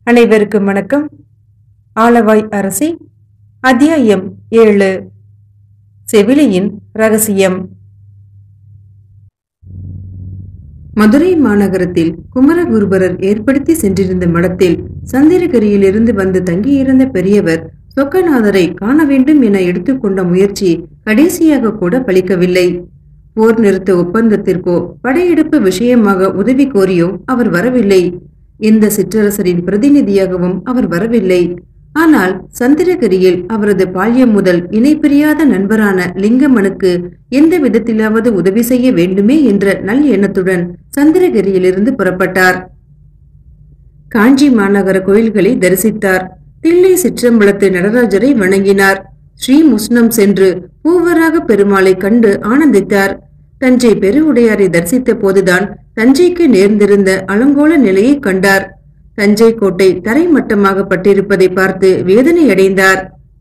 அனைவருக்கும் வணக்கம் ஆலவாய் அரசி அத்தியாயம் ஏழு செவிலியின் ரகசியம் மதுரை மாநகரத்தில் குமரகுருபரர் ஏற்படுத்தி சென்றிருந்த மடத்தில் சந்திரகிரியிலிருந்து வந்து தங்கியிருந்த பெரியவர் சொக்கநாதரை காண வேண்டும் என எடுத்துக்கொண்ட முயற்சி கடைசியாக கூட பலிக்கவில்லை போர் நிறுத்த ஒப்பந்தத்திற்கோ படையெடுப்பு விஷயமாக உதவி கோரியோ அவர் வரவில்லை எந்த சிற்றரசரின் பிரதிநிதியாகவும் அவர் வரவில்லை ஆனால் சந்திரகிரியில் அவரது பால்யம் முதல் இணைப்பிரியாத நண்பரான லிங்கம்மனுக்கு எந்த விதத்திலாவது உதவி செய்ய வேண்டுமே என்ற நல் எண்ணத்துடன் சந்திரகிரியிலிருந்து புறப்பட்டார் காஞ்சி மாநகர கோயில்களை தரிசித்தார் தில்லை சிற்றம்பலத்து நடராஜரை வணங்கினார் ஸ்ரீ முஸ்னம் சென்று பூவராக பெருமாளை கண்டு ஆனந்தித்தார் தஞ்சை பெருவுடையாரை தரிசித்த போதுதான் தஞ்சைக்கு நேர்ந்திருந்த அலங்கோல நிலையை கண்டார் தஞ்சை கோட்டை தரைமட்டமாகப்பட்டிருப்பதை பார்த்து வேதனை அடைந்தார்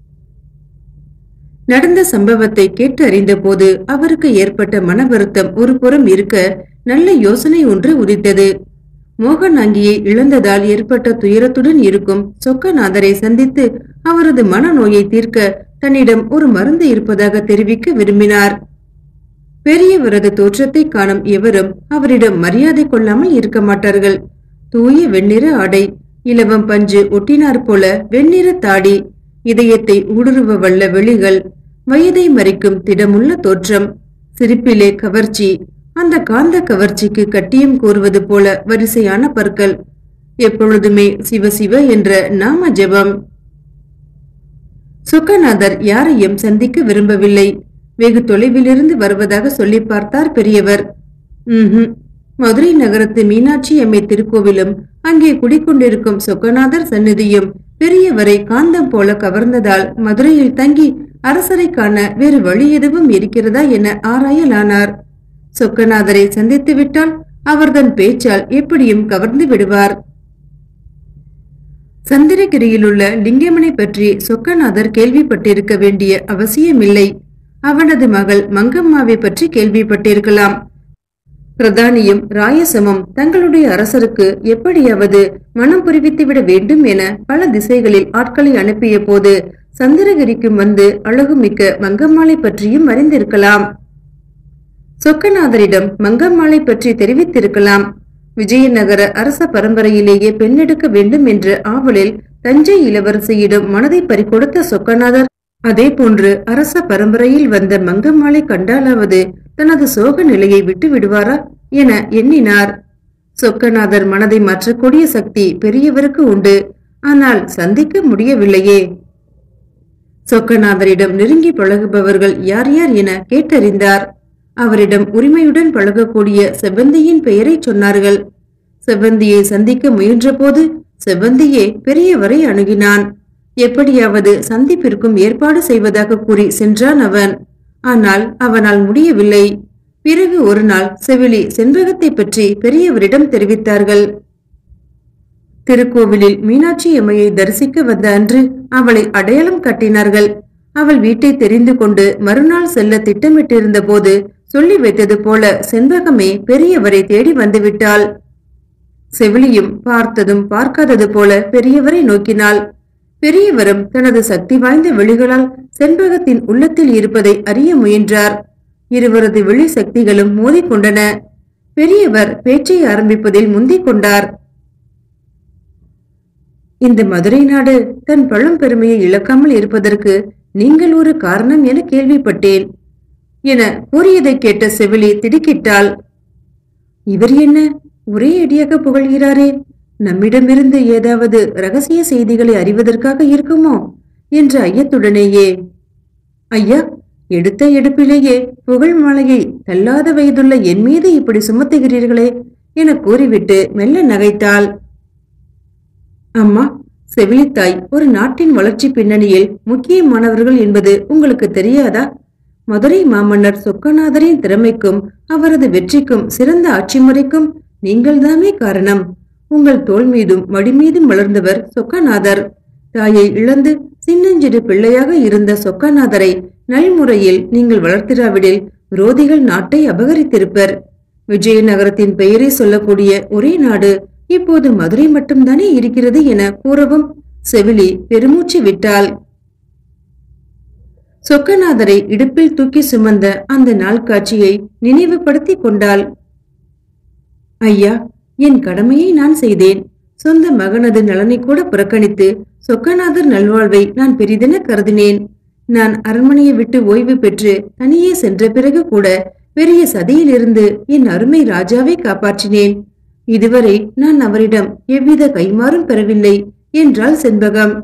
நடந்த சம்பவத்தை கேட்டு அறிந்தபோது அவருக்கு ஏற்பட்ட மன வருத்தம் ஒரு புறம் இருக்க நல்ல யோசனை ஒன்று உதித்தது மோகனாங்கியை இழந்ததால் ஏற்பட்ட துயரத்துடன் இருக்கும் சொக்கநாதரை சந்தித்து அவரது மனநோயை தீர்க்க தன்னிடம் ஒரு மருந்து இருப்பதாக தெரிவிக்க விரும்பினார் பெரியவரது தோற்றத்தை காணும் எவரும் அவரிடம் மரியாதை கொள்ளாமல் இருக்க மாட்டார்கள் தூய வெண்ணிற ஆடை இலவம் பஞ்சு ஒட்டினார் போல வெண்ணிற தாடி இதயத்தை ஊடுருவ வல்ல வெளிகள் வயதை மறிக்கும் திடமுள்ள தோற்றம் சிரிப்பிலே கவர்ச்சி அந்த காந்த கவர்ச்சிக்கு கட்டியம் கூறுவது போல வரிசையான பற்கள் எப்பொழுதுமே சிவ சிவ என்ற நாம ஜெபம் சுக்கநாதர் யாரையும் சந்திக்க விரும்பவில்லை வெகு தொலைவிலிருந்து வருவதாக சொல்லி பார்த்தார் பெரியவர் ம்ஹும் மதுரை நகரத்து மீனாட்சி அம்மை திருக்கோவிலும் அங்கே குடிக்கொண்டிருக்கும் சொக்கநாதர் சந்நிதியும் பெரியவரை காந்தம் போல கவர்ந்ததால் மதுரையில் தங்கி அரசரை காண வேறு வழி எதுவும் இருக்கிறதா என ஆராயலானார் சொக்கநாதரை சந்தித்து விட்டால் அவர்தன் பேச்சால் எப்படியும் கவர்ந்து விடுவார் சந்திரகிரியில் உள்ள லிங்கமனை பற்றி சொக்கநாதர் கேள்விப்பட்டிருக்க வேண்டிய அவசியமில்லை அவனது மகள் மங்கம்மாவை பற்றி கேள்விப்பட்டிருக்கலாம் பிரதானியும் ராயசமும் தங்களுடைய அரசருக்கு எப்படியாவது மனம் புரிவித்துவிட வேண்டும் என பல திசைகளில் ஆட்களை அனுப்பிய போது சந்திரகிரிக்கு வந்து அழகுமிக்க மங்கம்மாளை பற்றியும் அறிந்திருக்கலாம் சொக்கநாதரிடம் மங்கம்மாளை பற்றி தெரிவித்திருக்கலாம் விஜயநகர அரச பரம்பரையிலேயே பெண்ணெடுக்க வேண்டும் என்ற ஆவலில் தஞ்சை இளவரசியிடம் மனதை பறிகொடுத்த சொக்கநாதர் அதே போன்று அரச பரம்பரையில் வந்த மங்கம்மாளை கண்டாலாவது தனது சோக நிலையை விட்டு விடுவாரா என எண்ணினார் சொக்கநாதர் மனதை மாற்றக்கூடிய சக்தி பெரியவருக்கு உண்டு ஆனால் சந்திக்க முடியவில்லையே சொக்கநாதரிடம் நெருங்கி பழகுபவர்கள் யார் யார் என கேட்டறிந்தார் அவரிடம் உரிமையுடன் பழகக்கூடிய செவ்வந்தியின் பெயரை சொன்னார்கள் செவ்வந்தியை சந்திக்க முயன்றபோது செவ்வந்தியே பெரியவரை அணுகினான் எப்படியாவது சந்திப்பிற்கும் ஏற்பாடு செய்வதாக கூறி சென்றான் அவன் ஆனால் அவனால் முடியவில்லை பிறகு ஒரு நாள் செவிலி செண்பகத்தை பற்றி பெரியவரிடம் தெரிவித்தார்கள் திருக்கோவிலில் மீனாட்சி அம்மையை தரிசிக்க வந்த அன்று அவளை அடையாளம் கட்டினார்கள் அவள் வீட்டை தெரிந்து கொண்டு மறுநாள் செல்ல திட்டமிட்டிருந்த போது சொல்லி வைத்தது போல செண்பகமே பெரியவரை தேடி வந்துவிட்டாள் செவிலியும் பார்த்ததும் பார்க்காதது போல பெரியவரை நோக்கினாள் பெரியவரும் தனது சக்தி வாய்ந்த விழிகளால் செண்பகத்தின் உள்ளத்தில் இருப்பதை அறிய முயன்றார் இருவரது வெளி சக்திகளும் மோதிக்கொண்டன பெரியவர் பேச்சை ஆரம்பிப்பதில் முந்திக் கொண்டார் இந்த மதுரை நாடு தன் பழம் பெருமையை இழக்காமல் இருப்பதற்கு நீங்கள் ஒரு காரணம் என கேள்விப்பட்டேன் என கூறியதை கேட்ட செவிலி திடுக்கிட்டாள் இவர் என்ன ஒரே அடியாக புகழ்கிறாரே நம்மிடமிருந்து ஏதாவது ரகசிய செய்திகளை அறிவதற்காக இருக்குமோ என்ற ஐயத்துடனேயே ஐயா எடுத்த எடுப்பிலேயே புகழ் மாலையை தள்ளாத வயதுள்ள என் மீது இப்படி சுமத்துகிறீர்களே என கூறிவிட்டு மெல்ல நகைத்தாள் அம்மா செவிலித்தாய் ஒரு நாட்டின் வளர்ச்சி பின்னணியில் முக்கியமானவர்கள் என்பது உங்களுக்கு தெரியாதா மதுரை மாமன்னர் சொக்கநாதரின் திறமைக்கும் அவரது வெற்றிக்கும் சிறந்த ஆட்சி முறைக்கும் நீங்கள்தாமே காரணம் உங்கள் தோல் மீதும் மடி மீதும் வளர்ந்தவர் சொக்கநாதர் தாயை இழந்து சின்னஞ்சிறு பிள்ளையாக இருந்த சொக்கநாதரை நல்முறையில் நீங்கள் வளர்த்திராவிடில் விரோதிகள் நாட்டை அபகரித்திருப்பர் விஜயநகரத்தின் பெயரை சொல்லக்கூடிய ஒரே நாடு இப்போது மதுரை மட்டும்தானே இருக்கிறது என கூறவும் செவிலி பெருமூச்சு விட்டாள் சொக்கநாதரை இடுப்பில் தூக்கி சுமந்த அந்த நாள் காட்சியை நினைவுபடுத்திக் கொண்டாள் ஐயா என் கடமையை நான் செய்தேன் சொந்த மகனது நலனை கூட புறக்கணித்து சொக்கநாதர் நல்வாழ்வை நான் பெரிதென கருதினேன் நான் அரண்மனையை விட்டு ஓய்வு பெற்று தனியே சென்ற பிறகு கூட பெரிய சதியிலிருந்து என் அருமை ராஜாவை காப்பாற்றினேன் இதுவரை நான் அவரிடம் எவ்வித கைமாறும் பெறவில்லை என்றாள் செண்பகம்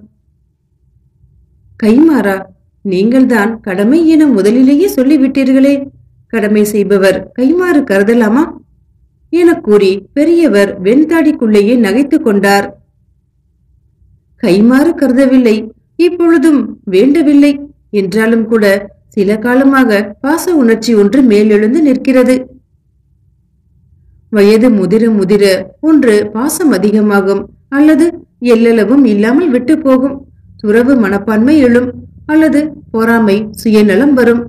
கைமாறா நீங்கள்தான் கடமை என முதலிலேயே சொல்லிவிட்டீர்களே கடமை செய்பவர் கைமாறு கருதலாமா என கூறி பெரியவர் வெண்தாடிக்குள்ளேயே நகைத்துக் கொண்டார் கைமாறு கருதவில்லை இப்பொழுதும் வேண்டவில்லை என்றாலும் கூட சில காலமாக பாச உணர்ச்சி ஒன்று மேலெழுந்து நிற்கிறது வயது முதிர முதிர ஒன்று பாசம் அதிகமாகும் அல்லது எல்லளவும் இல்லாமல் விட்டு போகும் துறவு மனப்பான்மை எழும் அல்லது பொறாமை சுயநலம் வரும்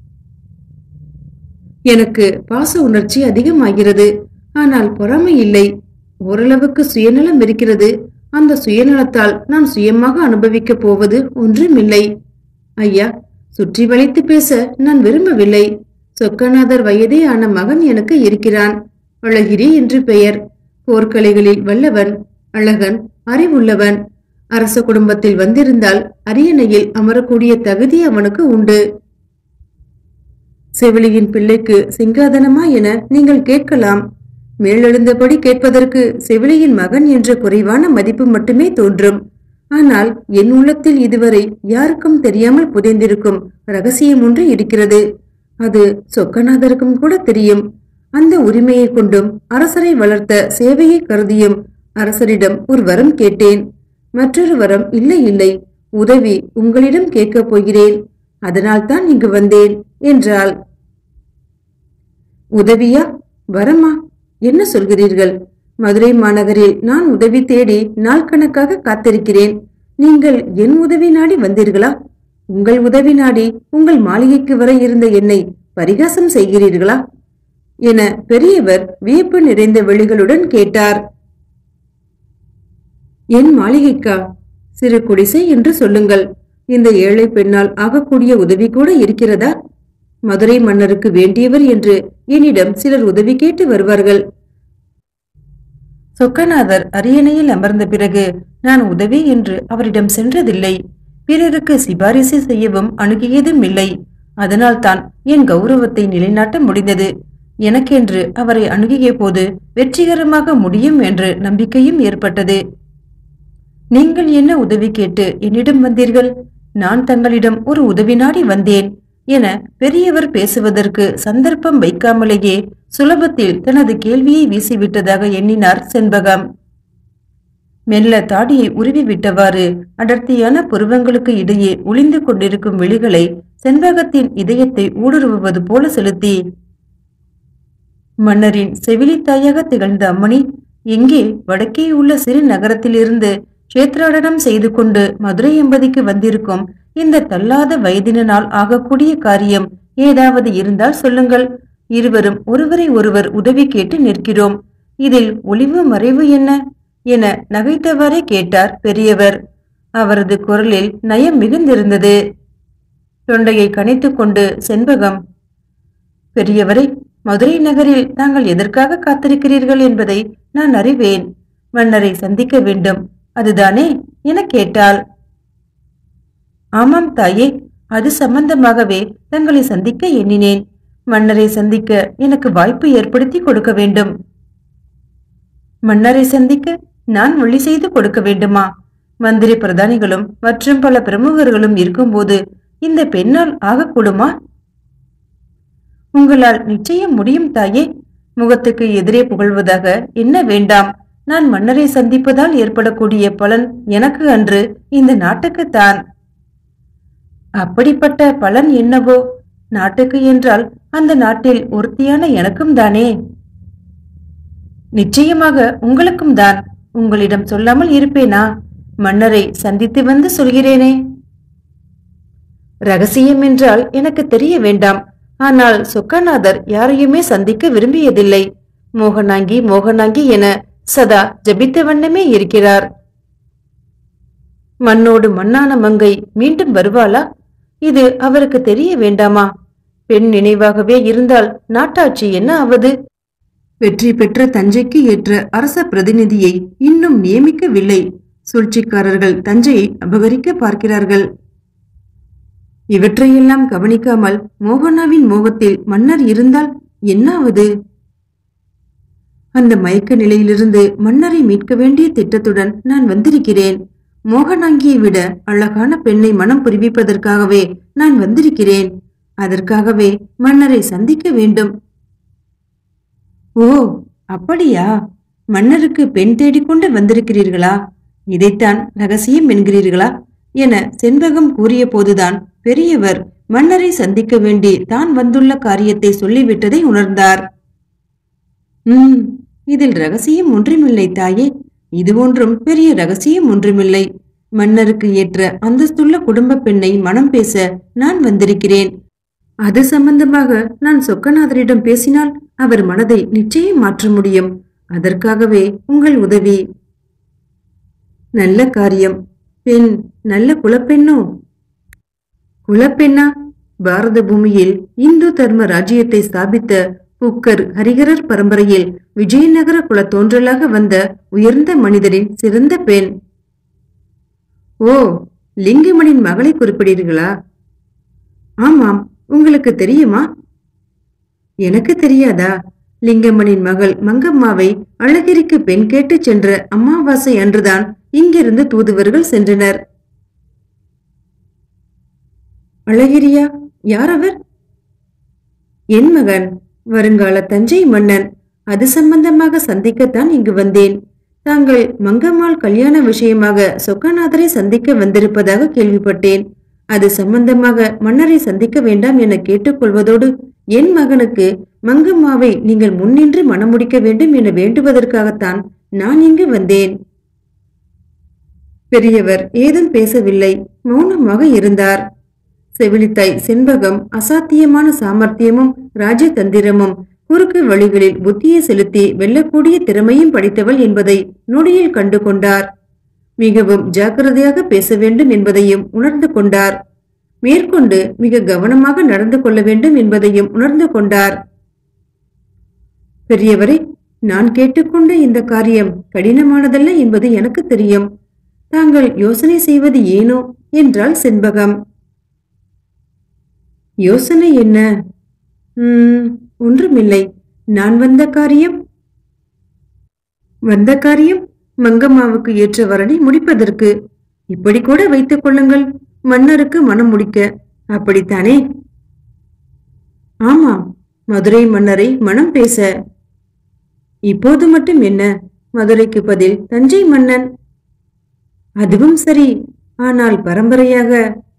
எனக்கு பாச உணர்ச்சி அதிகமாகிறது ஆனால் பொறாமை இல்லை ஓரளவுக்கு சுயநலம் இருக்கிறது அந்த சுயநலத்தால் நான் சுயமாக அனுபவிக்கப் போவது ஒன்றுமில்லை ஐயா சுற்றி வளைத்து பேச நான் விரும்பவில்லை சொக்கநாதர் வயதே ஆன மகன் எனக்கு இருக்கிறான் அழகிரி என்று பெயர் போர்க்கலைகளில் வல்லவன் அழகன் அறிவுள்ளவன் அரச குடும்பத்தில் வந்திருந்தால் அரியணையில் அமரக்கூடிய தகுதி அவனுக்கு உண்டு செவிலியின் பிள்ளைக்கு சிங்காதனமா என நீங்கள் கேட்கலாம் மேலெழுந்தபடி கேட்பதற்கு செவிலியின் மகன் என்ற குறைவான மதிப்பு மட்டுமே தோன்றும் ஆனால் என் உள்ளத்தில் இதுவரை யாருக்கும் தெரியாமல் புதைந்திருக்கும் ரகசியம் ஒன்று இருக்கிறது அது சொக்கநாதருக்கும் கூட தெரியும் அந்த உரிமையை கொண்டும் அரசரை வளர்த்த சேவையை கருதியும் அரசரிடம் ஒரு வரம் கேட்டேன் மற்றொரு வரம் இல்லை இல்லை உதவி உங்களிடம் கேட்கப் போகிறேன் அதனால்தான் இங்கு வந்தேன் என்றாள் உதவியா வரமா என்ன சொல்கிறீர்கள் மதுரை மாநகரில் நான் உதவி தேடி நாள் கணக்காக காத்திருக்கிறேன் நீங்கள் என் உதவி நாடி வந்தீர்களா உங்கள் உதவி நாடி உங்கள் மாளிகைக்கு வர இருந்த என்னை பரிகாசம் செய்கிறீர்களா என பெரியவர் வியப்பு நிறைந்த விழிகளுடன் கேட்டார் என் மாளிகைக்கா சிறு குடிசை என்று சொல்லுங்கள் இந்த ஏழை பெண்ணால் ஆகக்கூடிய உதவி கூட இருக்கிறதா மதுரை மன்னருக்கு வேண்டியவர் என்று என்னிடம் சிலர் உதவி கேட்டு வருவார்கள் சொக்கநாதர் அரியணையில் அமர்ந்த பிறகு நான் உதவி என்று அவரிடம் சென்றதில்லை பிறருக்கு சிபாரிசு செய்யவும் அணுகியதும் இல்லை அதனால்தான் என் கௌரவத்தை நிலைநாட்ட முடிந்தது எனக்கென்று அவரை அணுகிய போது வெற்றிகரமாக முடியும் என்று நம்பிக்கையும் ஏற்பட்டது நீங்கள் என்ன உதவி கேட்டு என்னிடம் வந்தீர்கள் நான் தங்களிடம் ஒரு உதவி நாடி வந்தேன் என பெரியவர் பேசுவதற்கு சந்தர்ப்பம் வைக்காமலேயே சுலபத்தில் தனது கேள்வியை வீசிவிட்டதாக எண்ணினார் செண்பகம் மெல்ல தாடியை உருவி விட்டவாறு அடர்த்தியான புருவங்களுக்கு இடையே ஒளிந்து கொண்டிருக்கும் விழிகளை செண்பகத்தின் இதயத்தை ஊடுருவுவது போல செலுத்தி மன்னரின் செவிலித்தாயாக திகழ்ந்த அம்மணி எங்கே வடக்கே உள்ள சிறு நகரத்திலிருந்து கஷேத்ராடனம் செய்து கொண்டு மதுரை எம்பதிக்கு வந்திருக்கும் இந்த தள்ளாத வயதினால் ஆகக்கூடிய காரியம் ஏதாவது இருந்தால் சொல்லுங்கள் இருவரும் ஒருவரை ஒருவர் உதவி கேட்டு நிற்கிறோம் இதில் ஒளிவு மறைவு என்ன என நகைத்தவாறே கேட்டார் பெரியவர் அவரது குரலில் நயம் மிகுந்திருந்தது தொண்டையை கனைத்துக் கொண்டு செண்பகம் பெரியவரை மதுரை நகரில் தாங்கள் எதற்காக காத்திருக்கிறீர்கள் என்பதை நான் அறிவேன் மன்னரை சந்திக்க வேண்டும் அதுதானே என கேட்டாள் ஆமாம் தாயே அது சம்பந்தமாகவே தங்களை சந்திக்க எண்ணினேன் மன்னரை சந்திக்க எனக்கு வாய்ப்பு ஏற்படுத்தி கொடுக்க வேண்டும் மன்னரை சந்திக்க நான் ஒளி செய்து கொடுக்க வேண்டுமா மந்திரி பிரதானிகளும் மற்றும் பல பிரமுகர்களும் இருக்கும்போது இந்த பெண்ணால் ஆகக்கூடுமா உங்களால் நிச்சயம் முடியும் தாயே முகத்துக்கு எதிரே புகழ்வதாக என்ன வேண்டாம் நான் மன்னரை சந்திப்பதால் ஏற்படக்கூடிய பலன் எனக்கு அன்று இந்த நாட்டுக்குத்தான் அப்படிப்பட்ட பலன் என்னவோ நாட்டுக்கு என்றால் அந்த நாட்டில் ஒருத்தியான எனக்கும் தானே நிச்சயமாக உங்களுக்கும் தான் உங்களிடம் சொல்லாமல் இருப்பேனா மன்னரை சந்தித்து வந்து சொல்கிறேனே ரகசியம் என்றால் எனக்கு தெரிய வேண்டாம் ஆனால் சொக்கநாதர் யாரையுமே சந்திக்க விரும்பியதில்லை மோகனாங்கி மோகனாங்கி என சதா ஜபித்த வண்ணமே இருக்கிறார் மண்ணோடு மண்ணான மங்கை மீண்டும் வருவாளா இது அவருக்கு தெரிய வேண்டாமா பெண் நினைவாகவே இருந்தால் நாட்டாட்சி என்ன ஆவது வெற்றி பெற்ற தஞ்சைக்கு ஏற்ற அரச பிரதிநிதியை இன்னும் நியமிக்கவில்லை சூழ்ச்சிக்காரர்கள் தஞ்சையை அபகரிக்க பார்க்கிறார்கள் இவற்றையெல்லாம் கவனிக்காமல் மோகனாவின் மோகத்தில் மன்னர் இருந்தால் என்னாவது அந்த மயக்க நிலையிலிருந்து மன்னரை மீட்க வேண்டிய திட்டத்துடன் நான் வந்திருக்கிறேன் மோகனாங்கியை விட அழகான பெண்ணை மனம் புரிவிப்பதற்காகவே நான் வந்திருக்கிறேன் அதற்காகவே மன்னரை சந்திக்க வேண்டும் ஓ அப்படியா மன்னருக்கு பெண் தேடிக்கொண்டு வந்திருக்கிறீர்களா இதைத்தான் ரகசியம் என்கிறீர்களா என செண்பகம் கூறிய போதுதான் பெரியவர் மன்னரை சந்திக்க வேண்டி தான் வந்துள்ள காரியத்தை சொல்லிவிட்டதை உணர்ந்தார் ம் இதில் ரகசியம் ஒன்றுமில்லை தாயே இது ஒன்றும் பெரிய ரகசியம் ஒன்றுமில்லை மன்னருக்கு ஏற்ற அந்தஸ்துள்ள குடும்ப பெண்ணை மனம் பேச நான் வந்திருக்கிறேன் அது சம்பந்தமாக நான் சொக்கநாதரிடம் பேசினால் அவர் மனதை நிச்சயம் மாற்ற முடியும் அதற்காகவே உங்கள் உதவி நல்ல காரியம் பெண் நல்ல குலப்பெண்ணோ குலப்பெண்ணா பாரத பூமியில் இந்து தர்ம ராஜ்யத்தை ஸ்தாபித்த புக்கர் ஹரிகரர் பரம்பரையில் விஜயநகர குல தோன்றலாக வந்த உயர்ந்த மனிதரின் சிறந்த பெண் ஓ லிங்கமணின் மகளை குறிப்பிடுகிறீர்களா ஆமாம் உங்களுக்கு தெரியுமா எனக்கு தெரியாதா லிங்கம்மனின் மகள் மங்கம்மாவை அழகிரிக்கு பெண் கேட்டுச் சென்ற அமாவாசை அன்றுதான் இங்கிருந்து தூதுவர்கள் சென்றனர் அழகிரியா யார் அவர் என் மகன் வருங்கால தஞ்சை மன்னன் அது சம்பந்தமாக சந்திக்கத்தான் இங்கு வந்தேன் தாங்கள் மங்கம்மாள் கல்யாண விஷயமாக சொக்கநாதரை சந்திக்க வந்திருப்பதாக கேள்விப்பட்டேன் அது சம்பந்தமாக மன்னரை சந்திக்க வேண்டாம் என கேட்டுக்கொள்வதோடு என் மகனுக்கு மங்கம்மாவை நீங்கள் முன்னின்று மணமுடிக்க வேண்டும் என வேண்டுவதற்காகத்தான் நான் இங்கு வந்தேன் பெரியவர் ஏதும் பேசவில்லை மௌனமாக இருந்தார் செவிலித்தாய் செண்பகம் அசாத்தியமான சாமர்த்தியமும் ராஜதந்திரமும் குறுக்கு வழிகளில் புத்தியை செலுத்தி வெல்லக்கூடிய திறமையும் படித்தவள் என்பதை நொடியில் கண்டு கொண்டார் மிகவும் ஜாக்கிரதையாக பேச வேண்டும் என்பதையும் உணர்ந்து கொண்டார் மேற்கொண்டு மிக கவனமாக நடந்து கொள்ள வேண்டும் என்பதையும் உணர்ந்து கொண்டார் பெரியவரே நான் கேட்டுக்கொண்ட இந்த காரியம் கடினமானதல்ல என்பது எனக்கு தெரியும் தாங்கள் யோசனை செய்வது ஏனோ என்றாள் செண்பகம் யோசனை என்ன "ம், ஒன்றுமில்லை நான் வந்த காரியம் வந்த காரியம் மங்கம்மாவுக்கு ஏற்ற வரனை முடிப்பதற்கு இப்படி கூட வைத்துக் கொள்ளுங்கள் மன்னருக்கு மனம் முடிக்க அப்படித்தானே ஆமாம் மதுரை மன்னரை மனம் பேச இப்போது மட்டும் என்ன மதுரைக்கு பதில் தஞ்சை மன்னன் அதுவும் சரி ஆனால் பரம்பரையாக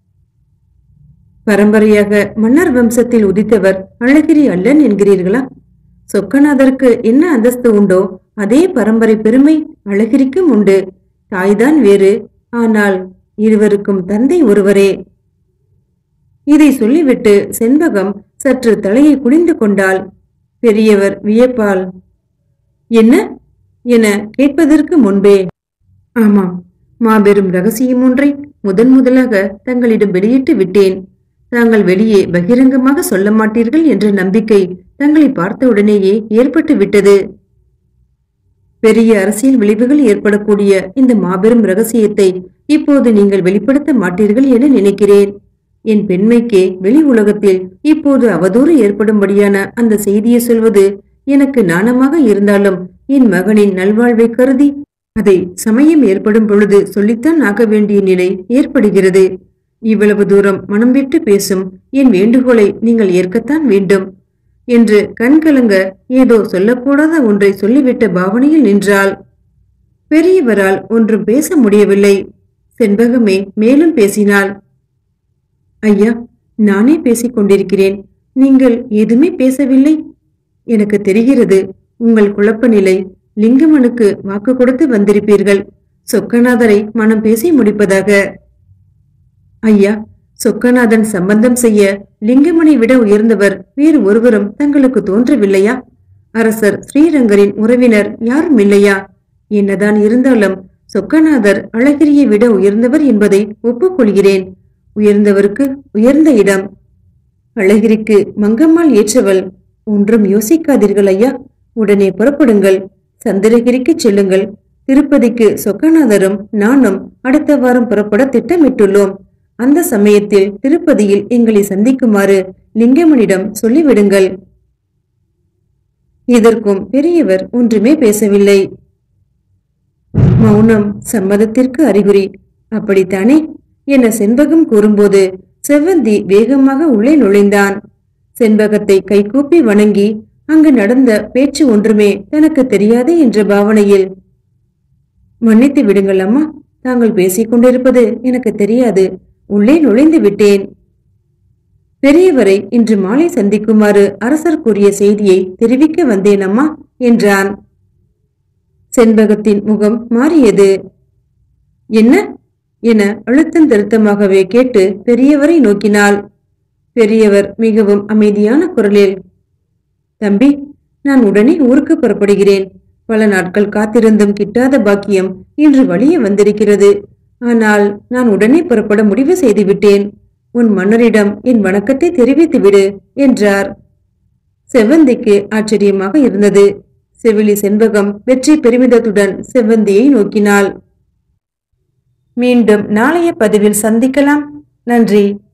பரம்பரையாக மன்னர் வம்சத்தில் உதித்தவர் அழகிரி அல்லன் என்கிறீர்களா சொக்கநாதருக்கு என்ன அந்தஸ்து உண்டோ அதே பரம்பரை பெருமை அழகிரிக்கும் உண்டு தாய்தான் வேறு ஆனால் இருவருக்கும் தந்தை ஒருவரே இதை சொல்லிவிட்டு செண்பகம் சற்று தலையை குனிந்து கொண்டாள் பெரியவர் வியப்பால் என்ன என கேட்பதற்கு முன்பே ஆமாம் மாபெரும் ரகசியம் ஒன்றை முதன் முதலாக தங்களிடம் வெளியிட்டு விட்டேன் தாங்கள் வெளியே பகிரங்கமாக சொல்ல மாட்டீர்கள் என்ற நம்பிக்கை தங்களை பார்த்தவுடனேயே ஏற்பட்டு விட்டது பெரிய அரசியல் விளைவுகள் ஏற்படக்கூடிய இந்த மாபெரும் ரகசியத்தை இப்போது நீங்கள் வெளிப்படுத்த மாட்டீர்கள் என நினைக்கிறேன் என் பெண்மைக்கே வெளி உலகத்தில் இப்போது அவதூறு ஏற்படும்படியான அந்த செய்தியை சொல்வது எனக்கு நாணமாக இருந்தாலும் என் மகனின் நல்வாழ்வை கருதி அதை சமயம் ஏற்படும் பொழுது சொல்லித்தான் ஆக வேண்டிய நிலை ஏற்படுகிறது இவ்வளவு தூரம் மனம் விட்டு பேசும் என் வேண்டுகோளை நீங்கள் ஏற்கத்தான் வேண்டும் என்று கண்கலங்க ஏதோ சொல்லக்கூடாத ஒன்றை சொல்லிவிட்ட பாவனையில் நின்றாள் பெரியவரால் ஒன்றும் பேச முடியவில்லை செண்பகமே மேலும் பேசினாள் ஐயா நானே பேசிக் கொண்டிருக்கிறேன் நீங்கள் எதுவுமே பேசவில்லை எனக்கு தெரிகிறது உங்கள் குழப்ப நிலை லிங்கமனுக்கு வாக்கு கொடுத்து வந்திருப்பீர்கள் சொக்கநாதரை மனம் பேசி முடிப்பதாக ஐயா சொக்கநாதன் சம்பந்தம் செய்ய லிங்கமனை விட உயர்ந்தவர் வேறு ஒருவரும் தங்களுக்கு தோன்றவில்லையா அரசர் ஸ்ரீரங்கரின் உறவினர் யாரும் இல்லையா என்னதான் இருந்தாலும் சொக்கநாதர் அழகிரியை விட உயர்ந்தவர் என்பதை ஒப்புக்கொள்கிறேன் உயர்ந்தவருக்கு உயர்ந்த இடம் அழகிரிக்கு மங்கம்மாள் ஏற்றவள் ஒன்றும் யோசிக்காதீர்கள் ஐயா உடனே புறப்படுங்கள் சந்திரகிரிக்கு செல்லுங்கள் திருப்பதிக்கு சொக்கநாதரும் நானும் அடுத்த வாரம் புறப்பட திட்டமிட்டுள்ளோம் அந்த சமயத்தில் திருப்பதியில் எங்களை சந்திக்குமாறு லிங்கமனிடம் சொல்லிவிடுங்கள் இதற்கும் பெரியவர் ஒன்றுமே பேசவில்லை மௌனம் சம்மதத்திற்கு அறிகுறி அப்படித்தானே என செண்பகம் கூறும்போது செவ்வந்தி வேகமாக உள்ளே நுழைந்தான் செண்பகத்தை கைகூப்பி வணங்கி அங்கு நடந்த பேச்சு ஒன்றுமே தனக்கு தெரியாது என்ற பாவனையில் மன்னித்து விடுங்கள் அம்மா தாங்கள் பேசிக் கொண்டிருப்பது எனக்கு தெரியாது உள்ளே நுழைந்து விட்டேன் பெரியவரை இன்று மாலை சந்திக்குமாறு அரசர் கூறிய செய்தியை தெரிவிக்க வந்தேன் அம்மா என்றான் செண்பகத்தின் முகம் மாறியது என்ன என அழுத்தம் திருத்தமாகவே கேட்டு பெரியவரை நோக்கினாள் பெரியவர் மிகவும் அமைதியான குரலில் தம்பி நான் உடனே ஊருக்கு புறப்படுகிறேன் பல நாட்கள் காத்திருந்தும் கிட்டாத பாக்கியம் இன்று வழிய வந்திருக்கிறது ஆனால் நான் உடனே புறப்பட முடிவு செய்துவிட்டேன் உன் மன்னரிடம் என் வணக்கத்தை தெரிவித்து விடு என்றார் செவ்வந்திக்கு ஆச்சரியமாக இருந்தது செவிலி செண்பகம் வெற்றி பெருமிதத்துடன் செவ்வந்தியை நோக்கினாள் மீண்டும் நாளைய பதிவில் சந்திக்கலாம் நன்றி